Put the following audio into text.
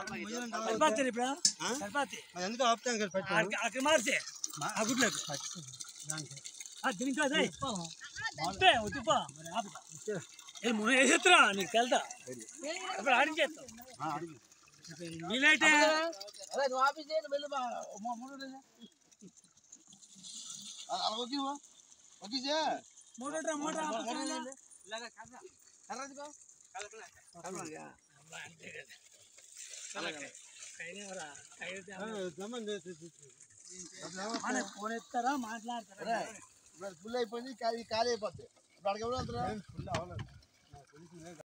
సరిపోతుంది ఇప్పుడు సరిపోతుంది అది ఎందుకు ఆపుతాం కదా పెట్టు అక్కడ మార్చే ఆ గుడ్లకు దానికి ఆ, దీనికి కాదు ఏయ్. అంతే వద్దుపా మరి ఆపుతా ఏ మున వేసేస్తురా నీకు తెలుదా అప్పుడు ఆడించేస్తావు నీలైతే అరే నువ్వు ఆఫీస్ చేయండి వెళ్ళి బా మా మూడు రోజులు. అలా అలా ఒగ్గి నువ్వు. ఒగ్గి చే. మూడోట్రా మూడో కర్రదిగో. కలపలాగా. ఫోన్ ఎత్తారా మాట్లాడతారా అరే, ఇప్పుడు ఫుల్ అయిపోయింది ఖాళీ ఖాళీ అయిపోద్ది ఇప్పుడు అడగ ఎవరు వెళ్తారా?